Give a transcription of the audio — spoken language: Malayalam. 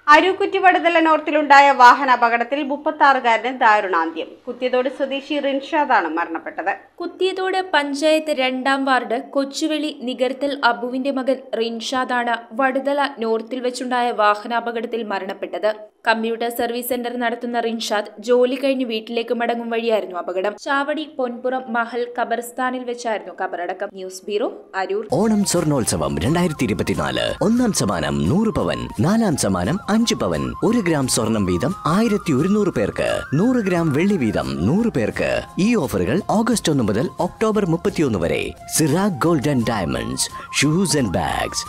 അരൂക്കുറ്റി വടുതല നോർത്തിലുണ്ടായ വാഹന അപകടത്തിൽ മുപ്പത്തി ദാരുണാന്ത്യം കുത്തിയതോട് സ്വദേശി റിൻഷാദാണ് മരണപ്പെട്ടത് കുത്തിയതോട് പഞ്ചായത്ത് രണ്ടാം വാർഡ് കൊച്ചുവെളി നികർത്തൽ അബുവിന്റെ മകൻ റിൻഷാദാണ് വടുതല നോർത്തിൽ വെച്ചുണ്ടായ വാഹനാപകടത്തിൽ മരണപ്പെട്ടത് കമ്പ്യൂട്ടർ സർവീസ് സെന്റർ നടത്തുന്ന റിൻഷാദ് ജോലി കഴിഞ്ഞ് വീട്ടിലേക്ക് മടങ്ങും വഴിയായിരുന്നു അപകടം ചാവടി പൊൻപുറം മഹൽ ഖബർസ്ഥാനിൽ വെച്ചായിരുന്നു ഖബറടക്കം ന്യൂസ് ബ്യൂറോ അരൂർ ഓണം സ്വർണോത്സവം രണ്ടായിരത്തി ഇരുപത്തിനാല് ഒന്നാം സമ്മാനം നൂറ് പവൻ നാലാം സമ്മാനം അഞ്ച് പവൻ ഒരു ഗ്രാം സ്വർണം വീതം ആയിരത്തി ഒരുന്നൂറ് പേർക്ക് നൂറ് ഗ്രാം വെള്ളി വീതം നൂറ് പേർക്ക് ഈ ഓഫറുകൾ ഓഗസ്റ്റ് ഒന്ന് മുതൽ ഒക്ടോബർ മുപ്പത്തിയൊന്ന് വരെ Sirag golden diamonds shoes and bags